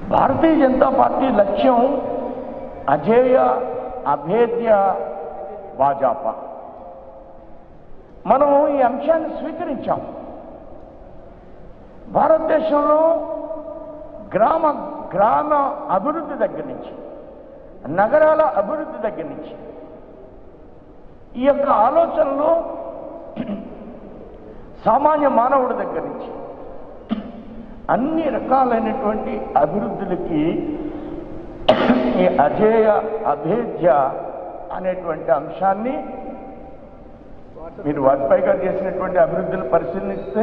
భారతీయ Janata party లక్ష్యం అజేయ అభేద్య భాజపా మనం ఈ అంశాన్ని స్వీకరించాం భారతదేశంలో గ్రామ గ్రామ అభివృద్ధి దగ్గర నుంచి నగరాల అభివృద్ధి దగ్గర నుంచి ఈ యొక్క ఆలోచనలు సామాన్య మానవుడి దగ్గర నుంచి అన్ని రకాలైనటువంటి అభివృద్ధులకి ఈ అజేయ అభేద్య అనేటువంటి అంశాన్ని మీరు వాజ్పేయి గారు చేసినటువంటి అభివృద్ధులు పరిశీలిస్తే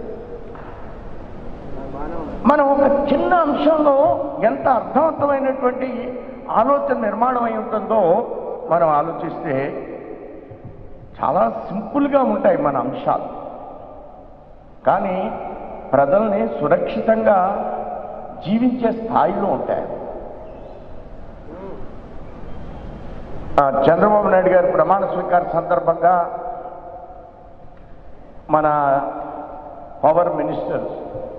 మనం ఒక చిన్న అంశంలో ఎంత అర్థవంతమైనటువంటి ఆలోచన నిర్మాణం అయి ఉంటుందో మనం ఆలోచిస్తే చాలా సింపుల్గా ఉంటాయి మన అంశాలు కానీ ప్రజల్ని సురక్షితంగా జీవించే స్థాయిలో ఉంటాయి ఆ, చంద్రబాబు నాయుడు గారి ప్రమాణ స్వీకార సందర్భంగా మన పవర్ మినిస్టర్స్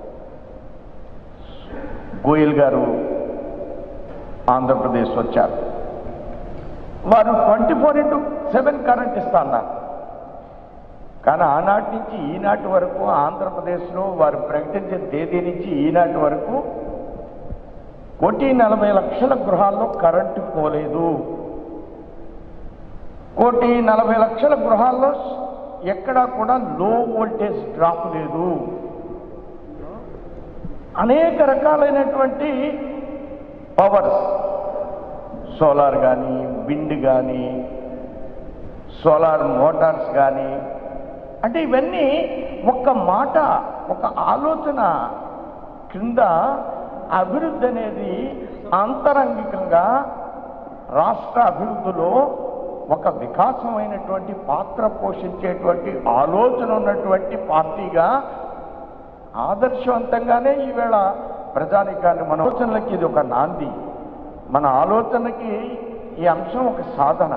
గోయల్ గారు ఆంధ్రప్రదేశ్ వచ్చారు వారు twenty four into seven current ఇస్తా అన్నారు కానీ ఆనాటి నుంచి ఈనాటి వరకు ఆంధ్రప్రదేశ్లో వారు ప్రకటించిన తేదీ నుంచి ఈనాటి వరకు కోటి నలభై లక్షల గృహాల్లో కరెంటు పోలేదు కోటి నలభై లక్షల గృహాల్లో ఎక్కడా కూడా లో వోల్టేజ్ డ్రాప్ లేదు అనేక రకాలైనటువంటి పవర్స్ సోలార్ కానీ విండ్ కానీ సోలార్ మోటార్స్ కానీ అంటే ఇవన్నీ ఒక్క మాట ఒక ఆలోచన క్రింద అభివృద్ధి అనేది అంతరంగికంగా రాష్ట్ర అభివృద్ధిలో ఒక వికాసమైనటువంటి పాత్ర పోషించేటువంటి ఆలోచన ఉన్నటువంటి పార్టీగా ఆదర్శవంతంగానే ఈవేళ ప్రజానికాన్ని మన ఆలోచనలకి ఇది ఒక నాంది మన ఆలోచనకి ఈ అంశం ఒక సాధన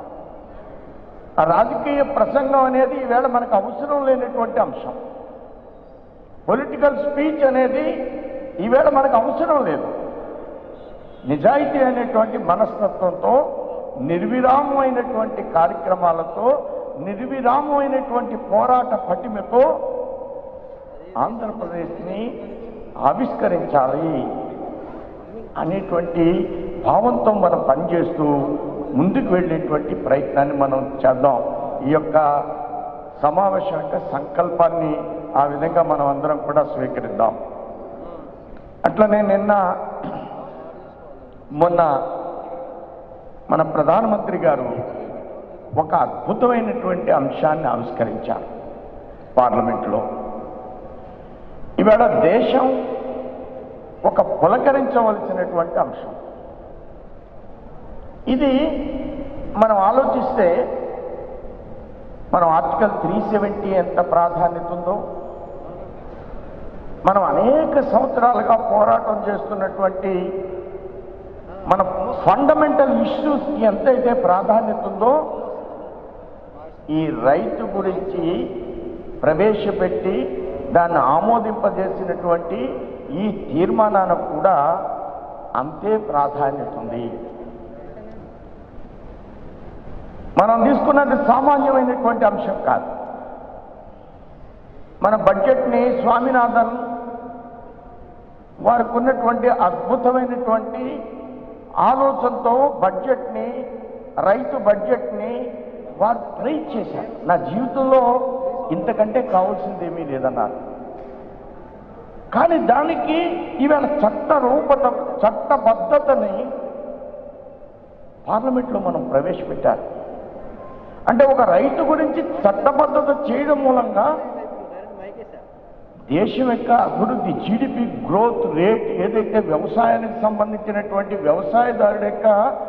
ఆ రాజకీయ ప్రసంగం అనేది ఈవేళ మనకు అవసరం లేనటువంటి అంశం పొలిటికల్ స్పీచ్ అనేది ఈవేళ మనకు అవసరం లేదు నిజాయితీ అనేటువంటి మనస్తత్వంతో నిర్విరామమైనటువంటి కార్యక్రమాలతో నిర్విరామమైనటువంటి పోరాట పటిమతో ఆంధ్రప్రదేశ్ని ఆవిష్కరించాలి అనేటువంటి భావంతో మనం పనిచేస్తూ ముందుకు వెళ్ళేటువంటి ప్రయత్నాన్ని మనం చేద్దాం ఈ యొక్క సమావేశం యొక్క సంకల్పాన్ని ఆ విధంగా మనం అందరం కూడా స్వీకరిద్దాం అట్లనే నిన్న మొన్న మన ప్రధానమంత్రి గారు ఒక అద్భుతమైనటువంటి అంశాన్ని ఆవిష్కరించారు పార్లమెంట్లో ఇవాళ దేశం ఒక పులకరించవలసినటువంటి అంశం ఇది మనం ఆలోచిస్తే మనం ఆర్టికల్ త్రీ సెవెంటీ ఎంత ప్రాధాన్యత ఉందో మనం అనేక సంవత్సరాలుగా పోరాటం చేస్తున్నటువంటి మన ఫండమెంటల్ ఇష్యూస్కి ఎంతైతే ప్రాధాన్యత ఉందో ఈ రైతు గురించి ప్రవేశపెట్టి దాన్ని ఆమోదింపజేసినటువంటి ఈ తీర్మానానికి కూడా అంతే ప్రాధాన్యత ఉంది మనం తీసుకున్నది సామాన్యమైనటువంటి అంశం కాదు మన బడ్జెట్ని స్వామినాథన్ వారికి ఉన్నటువంటి అద్భుతమైనటువంటి ఆలోచనతో బడ్జెట్ని రైతు బడ్జెట్ని వారు ట్రై చేశారు నా జీవితంలో ఇంతకంటే కావాల్సింది ఏమీ లేదన్నారు కానీ దానికి ఈవేళ చట్ట రూపత చట్టబద్ధతని పార్లమెంట్లో మనం ప్రవేశపెట్టారు అంటే ఒక రైతు గురించి చట్టబద్ధత చేయడం మూలంగా దేశం యొక్క అభివృద్ధి జీడిపి గ్రోత్ రేట్ ఏదైతే వ్యవసాయానికి సంబంధించినటువంటి వ్యవసాయదారుడి యొక్క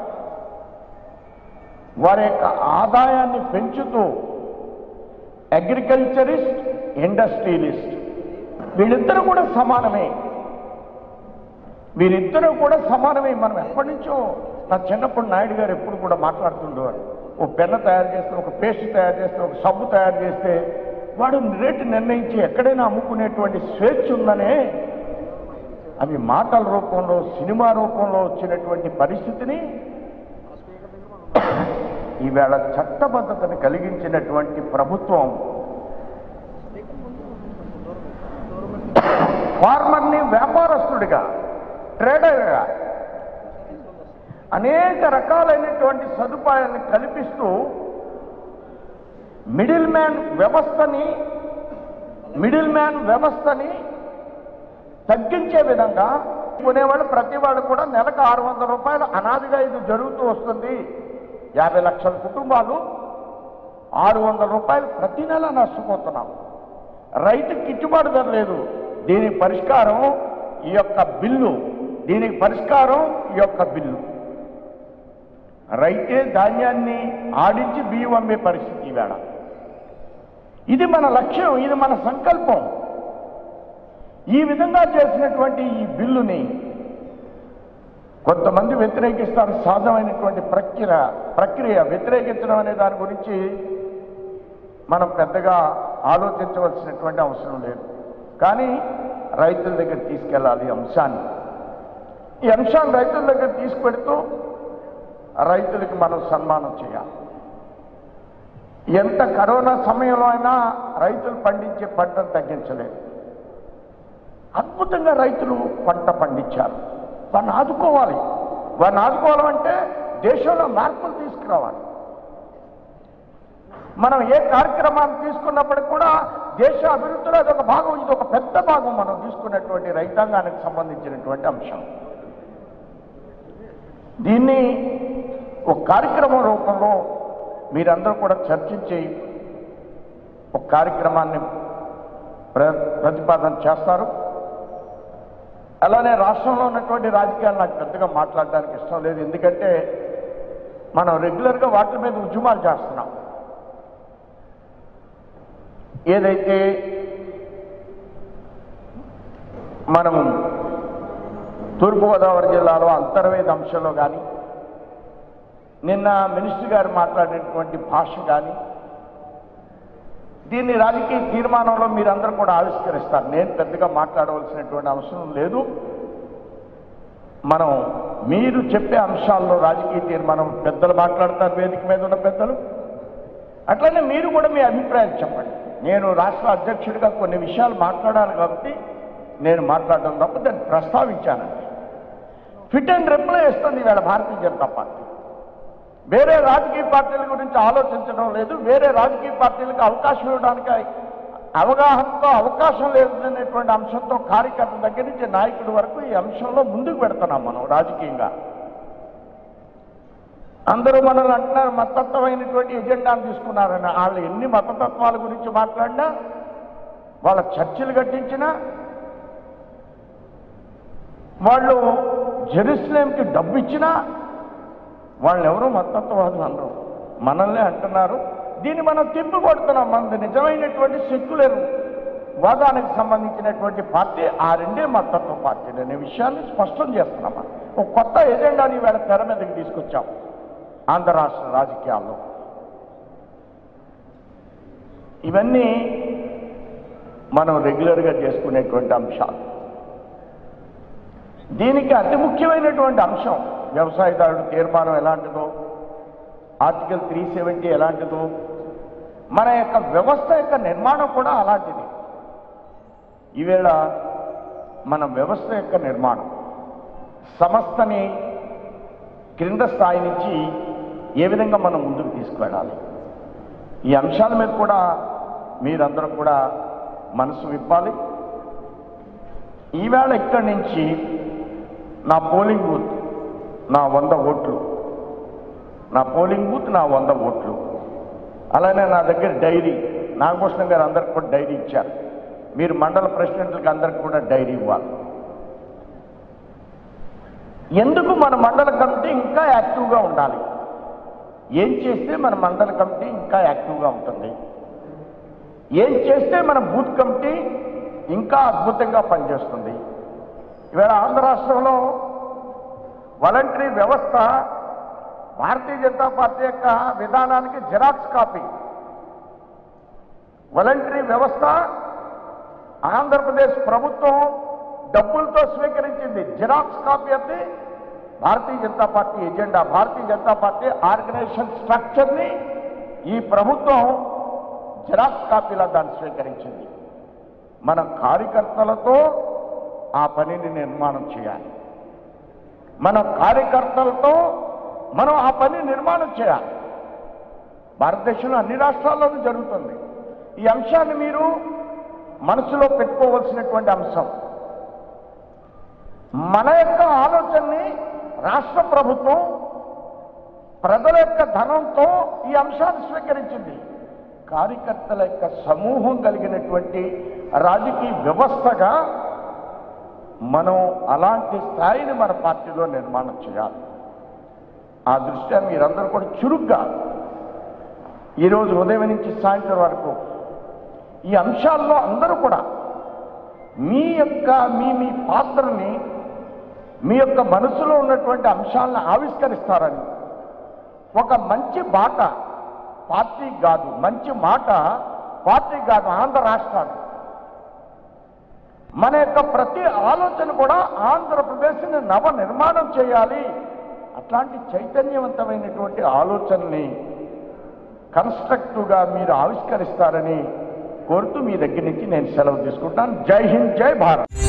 వారి యొక్క ఆదాయాన్ని పెంచుతూ అగ్రికల్చరిస్ట్ ఇండస్ట్రియలిస్ట్ వీళ్ళిద్దరూ కూడా సమానమే వీరిద్దరూ కూడా సమానమే మనం ఎప్పటి నుంచో నా చిన్నప్పుడు నాయుడు గారు ఎప్పుడు కూడా మాట్లాడుతుండేవారు ఓ పెన్న తయారు చేస్తే ఒక పేస్ట్ తయారు చేస్తే ఒక సబ్బు తయారు చేస్తే వాడు రేటు నిర్ణయించి ఎక్కడైనా అమ్ముకునేటువంటి స్వేచ్ఛ ఉందనే అవి మాటల రూపంలో సినిమా రూపంలో వచ్చినటువంటి పరిస్థితిని ఈవేళ చట్టబద్ధతను కలిగించినటువంటి ప్రభుత్వం ఫార్మర్ని వ్యాపారస్తుడిగా ట్రేడర్గా అనేక రకాలైనటువంటి సదుపాయాలను కల్పిస్తూ మిడిల్ మ్యాన్ వ్యవస్థని మిడిల్ మ్యాన్ వ్యవస్థని తగ్గించే విధంగా కొనేవాళ్ళు ప్రతి వాళ్ళు కూడా నెలకు ఆరు వందల రూపాయలు అనాదిగా ఇది జరుగుతూ వస్తుంది యాభై లక్షల కుటుంబాలు ఆరు వందల రూపాయలు ప్రతి నెల నష్టపోతున్నాం రైతుకి గిట్టుబాటు ధర లేదు దీనికి పరిష్కారం ఈ యొక్క బిల్లు దీనికి పరిష్కారం ఈ యొక్క బిల్లు రైతే ధాన్యాన్ని ఆడించి బియ్యం అమ్మే పరిస్థితి ఈవేళ ఇది మన లక్ష్యం ఇది మన సంకల్పం ఈ విధంగా చేసినటువంటి ఈ బిల్లుని కొంతమంది వ్యతిరేకిస్తారు సహజమైనటువంటి ప్రక్రియ ప్రక్రియ వ్యతిరేకించడం అనే దాని గురించి మనం పెద్దగా ఆలోచించవలసినటువంటి అవసరం లేదు కానీ రైతుల దగ్గర తీసుకెళ్ళాలి ఈ అంశాన్ని ఈ అంశాన్ని రైతుల దగ్గర తీసుకెడుతూ రైతులకి మనం సన్మానం చేయాలి ఎంత కరోనా సమయంలో అయినా రైతులు పండించే పంటను తగ్గించలేదు అద్భుతంగా రైతులు పంట పండించారు వారిని ఆదుకోవాలి వారిని ఆదుకోవాలంటే దేశంలో మార్పులు తీసుకురావాలి మనం ఏ కార్యక్రమాన్ని తీసుకున్నప్పటికి కూడా దేశ అభివృద్ధిలో అదొక భాగం ఇది ఒక పెద్ద భాగం మనం తీసుకున్నటువంటి రైతాంగానికి సంబంధించినటువంటి అంశం దీన్ని ఒక కార్యక్రమం రూపంలో మీరందరూ కూడా చర్చించి ఒక కార్యక్రమాన్ని ప్ర ప్రతిపాదన చేస్తారు అలానే రాష్ట్రంలో ఉన్నటువంటి రాజకీయాలు నాకు పెద్దగా మాట్లాడడానికి ఇష్టం లేదు ఎందుకంటే మనం రెగ్యులర్గా వాటి మీద ఉద్యమాలు చేస్తున్నాం ఏదైతే మనం తూర్పుగోదావరి జిల్లాలో అంతర్వేద అంశంలో కానీ నిన్న మినిస్టర్ గారు మాట్లాడినటువంటి భాష కానీ దీన్ని రాజకీయ తీర్మానంలో మీరందరూ కూడా ఆవిష్కరిస్తారు నేను పెద్దగా మాట్లాడవలసినటువంటి అవసరం లేదు మనం మీరు చెప్పే అంశాల్లో రాజకీయ తీర్మానం పెద్దలు మాట్లాడతారు వేదిక మీద ఉన్న పెద్దలు అట్లనే మీరు కూడా మీ అభిప్రాయాలు చెప్పండి నేను రాష్ట్ర అధ్యక్షుడిగా కొన్ని విషయాలు మాట్లాడాలి కాబట్టి నేను మాట్లాడడం తప్ప దాన్ని ప్రస్తావించానండి ఫిట్ అండ్ రిప్లై ఇస్తుంది ఇవాళ భారతీయ జనతా పార్టీ వేరే రాజకీయ పార్టీల గురించి ఆలోచించడం లేదు వేరే రాజకీయ పార్టీలకు అవకాశం ఇవ్వడానికి అవగాహనతో అవకాశం లేదనేటువంటి అంశంతో కార్యకర్త దగ్గర నుంచి నాయకుడి వరకు ఈ అంశంలో ముందుకు పెడుతున్నాం మనం రాజకీయంగా అందరూ మనల్ని అంటున్నారు మతత్వమైనటువంటి ఎజెండాను తీసుకున్నారని వాళ్ళు ఎన్ని మతతత్వాల గురించి మాట్లాడినా వాళ్ళ చర్చలు కట్టించినా వాళ్ళు జెరూసలేంకి డబ్బు ఇచ్చినా వాళ్ళు ఎవరు మతత్వవాదులు అనరు మనల్ని అంటున్నారు దీన్ని మనం తిప్పి కొడుతున్నాం మనది నిజమైనటువంటి సెక్యులర్ వాదానికి సంబంధించినటువంటి పార్టీ ఆ రెండే మతత్వ పార్టీలు అనే విషయాన్ని స్పష్టం చేస్తున్నాం మనం. ఒక కొత్త ఎజెండాని వేళ తెర మీదకి తీసుకొచ్చాం ఆంధ్ర రాష్ట్ర రాజకీయాల్లో ఇవన్నీ మనం రెగ్యులర్గా చేసుకునేటువంటి అంశాలు దీనికి అతి ముఖ్యమైనటువంటి అంశం వ్యవసాయదారుడు తీర్మానం ఎలాంటిదో ఆర్టికల్ త్రీ సెవెంటీ ఎలాంటిదో మన యొక్క వ్యవస్థ యొక్క నిర్మాణం కూడా అలాంటిది ఈవేళ మన వ్యవస్థ యొక్క నిర్మాణం సంస్థని క్రింద స్థాయి నుంచి ఏ విధంగా మనం ముందుకు తీసుకువెళ్ళాలి ఈ అంశాల మీద కూడా మీరందరూ కూడా మనసు విప్పాలి ఈవేళ ఇక్కడి నుంచి నా పోలింగ్ బూత్ నా వంద ఓట్లు నా పోలింగ్ బూత్ నా వంద ఓట్లు అలానే నా దగ్గర డైరీ నాగభూషణం గారు అందరికి కూడా డైరీ ఇచ్చారు మీరు మండల ప్రెసిడెంట్లకు అందరికి కూడా డైరీ ఇవ్వాలి ఎందుకు మన మండల కమిటీ ఇంకా యాక్టివ్గా ఉండాలి ఏం చేస్తే మన మండల కమిటీ ఇంకా యాక్టివ్గా ఉంటుంది ఏం చేస్తే మన బూత్ కమిటీ ఇంకా అద్భుతంగా పనిచేస్తుంది ఇవాళ ఆంధ్ర రాష్ట్రంలో వాలంటరీ వ్యవస్థ భారతీయ జనతా పార్టీ యొక్క విధానానికి జిరాక్స్ కాపీ వాలంటరీ వ్యవస్థ ఆంధ్రప్రదేశ్ ప్రభుత్వం డబ్బులతో స్వీకరించింది జిరాక్స్ కాపీ అంటే Bharatiya Janata party agenda Bharatiya Janata party organisation స్ట్రక్చర్ని ఈ ప్రభుత్వం జిరాక్స్ కాపీలా దాన్ని స్వీకరించింది మన కార్యకర్తలతో ఆ పనిని నిర్మాణం చేయాలి మన కార్యకర్తలతో మనం ఆ పని నిర్మాణం చేయాలి భారతదేశంలో అన్ని రాష్ట్రాల్లోనూ జరుగుతుంది ఈ అంశాన్ని మీరు మనసులో పెట్టుకోవలసినటువంటి అంశం మన యొక్క ఆలోచనని రాష్ట్ర ప్రభుత్వం ప్రజల యొక్క ధనంతో ఈ అంశాన్ని స్వీకరించింది కార్యకర్తల యొక్క సమూహం కలిగినటువంటి రాజకీయ వ్యవస్థగా మనం అలాంటి స్థాయిని మన పార్టీలో నిర్మాణం చేయాలి ఆ దృష్ట్యా మీరందరూ కూడా చురుగ్గా ఈరోజు ఉదయం నుంచి సాయంత్రం వరకు ఈ అంశాల్లో అందరూ కూడా మీ యొక్క మీ మీ పాత్రని మీ యొక్క మనసులో ఉన్నటువంటి అంశాలను ఆవిష్కరిస్తారని ఒక మంచి బాట పార్టీ కాదు మంచి మాట పార్టీ కాదు ఆంధ్ర రాష్ట్రానికి మన యొక్క ప్రతి ఆలోచన కూడా ఆంధ్రప్రదేశ్ని నవ నిర్మాణం చేయాలి అట్లాంటి చైతన్యవంతమైనటువంటి ఆలోచనని కన్స్ట్రక్టివ్గా మీరు ఆవిష్కరిస్తారని కోరుతూ మీ దగ్గర నుంచి నేను సెలవు తీసుకుంటాను జై హింద్ జై భారత్